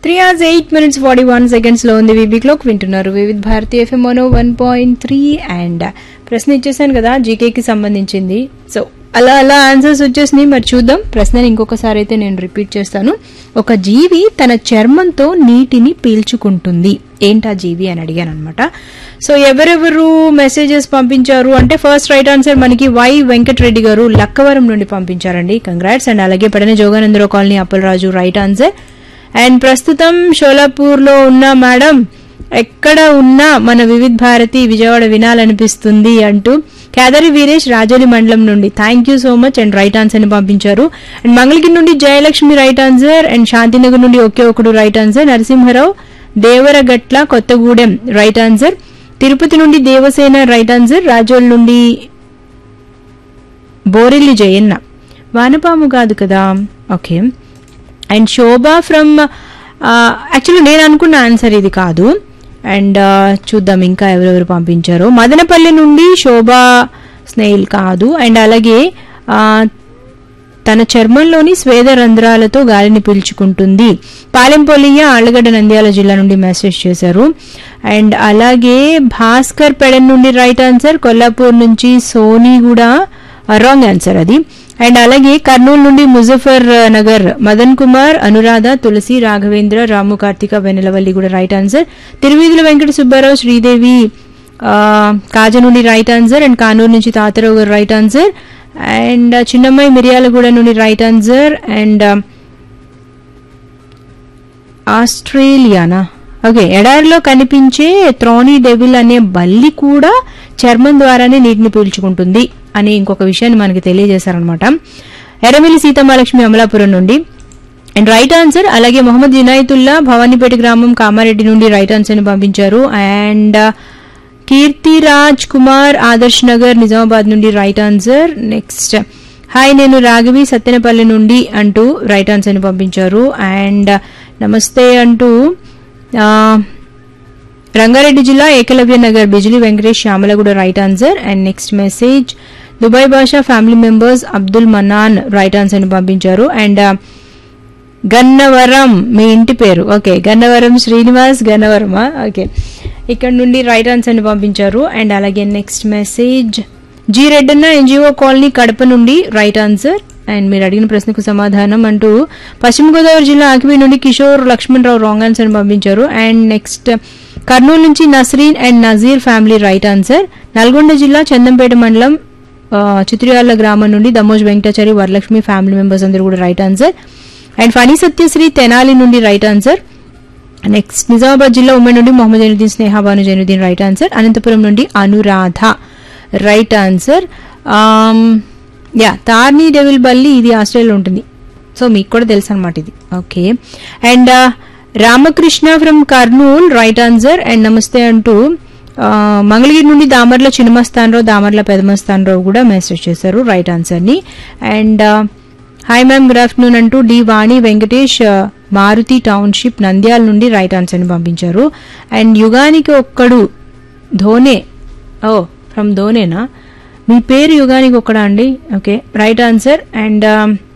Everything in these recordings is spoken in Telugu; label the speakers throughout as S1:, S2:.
S1: three hours eight minutes forty one seconds లో ఉంది వివి క్లోక్ వింటున్నారు Vividh Bharati FM Mano one point three and ప్రశ్న ఇచ్చేసాను కదా జీకేకి సంబంధించింది సో అలా అలా ఆన్సర్స్ వచ్చేసినాయి మరి చూద్దాం ప్రశ్నని ఇంకొకసారి అయితే నేను రిపీట్ చేస్తాను ఒక జీవి తన చర్మంతో నీటిని పీల్చుకుంటుంది ఏంటా జీవి అని అడిగాను అనమాట సో ఎవరెవరు మెసేజెస్ పంపించారు అంటే ఫస్ట్ రైట్ ఆన్సర్ మనకి వై వెంకటరెడ్డి గారు లక్కవరం నుండి పంపించారండి కంగ్రాట్స్ అండ్ అలాగే Padana Joganandarao colony Appalaraju right answer and ప్రస్తుతం షోలాపూర్ లో ఉన్న మేడం ఎక్కడ ఉన్నా మన వివిధ్ భారతి విజయవాడ వినాలనిపిస్తుంది అంటూ కేదారి వీరేష్ రాజోలి మండలం నుండి thank you so much and right answer ని పంపించారు అండ్ మంగళగిరి నుండి Jayalakshmi right answer and Shantinagar నుండి ఒకే ఒకడు right answer Narasimharao Devaragatla Kothagudem right answer Tirupati నుండి దేవసేన రైట్ ఆన్సర్ రాజోల్ నుండి బోరెల్లి జయన్న వానపాము కాదు కదా okay and Shobha from actually నేను అనుకున్న ఆన్సర్ ఇది కాదు అండ్ చూద్దాం ఇంకా ఎవరెవరు పంపించారో మదనపల్లి నుండి శోభ స్నేహిల్ కాదు అండ్ అలాగే ఆ, తన చర్మంలోని స్వేద రంధ్రాలతో గాలిని పీల్చుకుంటుంది పాలెంపొలియ ఆళ్లగడ్డ నంద్యాల జిల్లా నుండి మెసేజ్ చేశారు అండ్ అలాగే భాస్కర్ పెడన్ నుండి రైట్ ఆన్సర్ కొల్లాపూర్ నుంచి సోనీ కూడా రాంగ్ ఆన్సర్ అది అండ్ అలాగే కర్నూలు నుండి ముజఫర్ నగర్ మదన్ కుమార్ అనురాధ తులసి రాఘవేంద్ర రాము కార్తిక వెన్నెలవల్లి కూడా రైట్ ఆన్సర్ తిరువీధుల వెంకట సుబ్బారావు శ్రీదేవి ఆ, కాజ నుండి రైట్ ఆన్సర్ అండ్ కానూరు నుంచి తాతరావు గారు right answer and Chinnammayi Miryalaguda నుండి రైట్ ఆన్సర్ అండ్ ఆస్ట్రేలియానా ఓకే ఎడారిలో కనిపించే త్రోనీ డెవిల్ అనే బల్లి కూడా చర్మం ద్వారానే నీటిని పీల్చుకుంటుంది అని ఇంకొక విషయాన్ని మనకి తెలియజేశారనమాట ఎర్రమిల్లి సీతమాలక్ష్మి అమలాపురం నుండి అండ్ రైట్ ఆన్సర్ అలాగే మొహమ్మద్ జునాయితుల్లా భవానీపేట గ్రామం కామారెడ్డి నుండి రైట్ ఆన్సర్ ని పంపించారు అండ్ కీర్తిరాజ్ కుమార్ ఆదర్శ్ నగర్ నిజామాబాద్ నుండి రైట్ ఆన్సర్ నెక్స్ట్ హాయ్ నేను రాఘవి సత్తెనపల్లి నుండి అంటూ రైట్ ఆన్సర్ ని పంపించారు అండ్ నమస్తే అంటూ ఆ, రంగారెడ్డి జిల్లా ఏకలవ్య నగర్ బిజిలీ వెంకటేష్ శ్యామల కూడా right answer and next message Dubai Bhasha family members Abdul Manan right answer ని పంపించారు అండ్ గన్నవరం మీ ఇంటి పేరు ఓకే గన్నవరం శ్రీనివాస్ గన్నవరమా ఓకే ఇక్కడ నుండి రైట్ ఆన్సర్ ని పంపించారు అండ్ అలాగే next message G Reddanna NGO colony Kadapa నుండి రైట్ ఆన్సర్ అండ్ మీరు అడిగిన ప్రశ్నకు సమాధానం అంటూ పశ్చిమ గోదావరి జిల్లా ఆకివీ నుండి కిషోర్ లక్ష్మణ్ రావు రాంగ్ ఆన్సర్ ని పంపించారు అండ్ నెక్స్ట్ కర్నూలు నుంచి Nasreen and Nazeer family right answer Nalgonda జిల్లా చందంపేట మండలం ఆ, చిత్రియాల గ్రామం నుండి దమోజ్ వెంకటాచారి వరలక్ష్మి ఫ్యామిలీ మెంబర్స్ అందరూ కూడా right answer and Phani Satyasri Tenali నుండి రైట్ ఆన్సర్ నెక్స్ట్ నిజామాబాద్ జిల్లా ఉమ్మడి నుండి మొహమ్మద్ జైనుద్దీన్ స్నేహాబాను జైనుద్దీన్ రైట్ ఆన్సర్ అనంతపురం నుండి అనురాధ రైట్ ఆన్సర్ యా తార్నీ డెవిల్ బల్లి ఇది ఆస్ట్రేలియాలో ఉంటుంది సో మీకు కూడా తెలుసు అనమాట ఇది okay and Ramakrishna from Kurnool right answer and నమస్తే అంటూ ఆ, మంగళగిరి నుండి దామర్ల చిన్నమస్తానరావు దామర్ల పెదమస్తానరావు కూడా మెసేజ్ చేశారు రైట్ ఆన్సర్ ని and hi ma'am good afternoon అంటూ డి వాణి వెంకటేష్ ఆ, మారుతి టౌన్షిప్ నంద్యాల నుండి రైట్ ఆన్సర్ ని పంపించారు అండ్ యుగానికి ఒక్కడు ధోనే ఓ ఫ్రమ్ ధోనేనా మీ పేరు యుగానికి ఒక్కడా అండి okay right answer and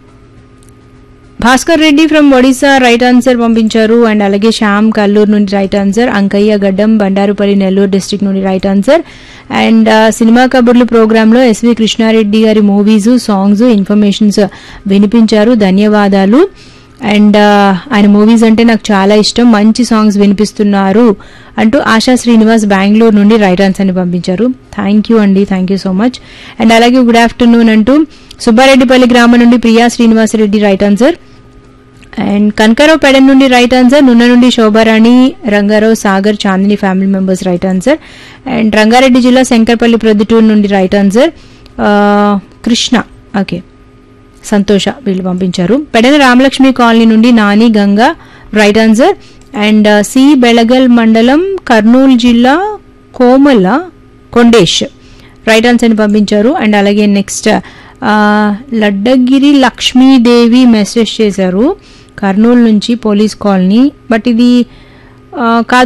S1: Bhaskar Reddy from Odisha right answer పంపించారు అండ్ అలాగే శ్యామ్ కల్లూరు నుండి right answer Ankaiah Gaddam Bandarupalli Nellore district నుండి రైట్ ఆన్సర్ అండ్ ఆ, సినిమా కబుర్లు ప్రోగ్రామ్ లో ఎస్వి కృష్ణారెడ్డి గారి మూవీస్ సాంగ్స్ ఇన్ఫర్మేషన్స్ వినిపించారు ధన్యవాదాలు అండ్ ఆ, ఆయన మూవీస్ అంటే నాకు చాలా ఇష్టం మంచి సాంగ్స్ వినిపిస్తున్నారు అంటూ ఆశా శ్రీనివాస్ బెంగళూరు నుండి రైట్ ఆన్సర్ ని పంపించారు థ్యాంక్ యూ అండి thank you so much and అలాగే గుడ్ ఆఫ్టర్నూన్ అంటూ సుబ్బారెడ్డిపల్లి గ్రామం నుండి Priya Srinivasareddy right answer and Kanakarao Pedan నుండి రైట్ ఆన్సర్ నున్న నుండి Shobharani Rangarao Sagar Chandini family members right answer and Rangareddy జిల్లా శంకర్పల్లి ప్రొద్దుటూరు నుండి రైట్ ఆన్సర్ ఆ, కృష్ణ ఓకే సంతోష వీళ్ళు పంపించారు పెడన రామలక్ష్మి కాలనీ నుండి Nani Ganga right answer and C Belagal మండలం కర్నూలు జిల్లా కోమల కొండేష్ రైట్ ఆన్సర్ ని పంపించారు అండ్ అలాగే నెక్స్ట్ లడ్డగిరి లక్ష్మీదేవి మెసేజ్ చేశారు కర్నూలు నుంచి పోలీస్ కాలనీ బట్ ఇది ఆ, కాదు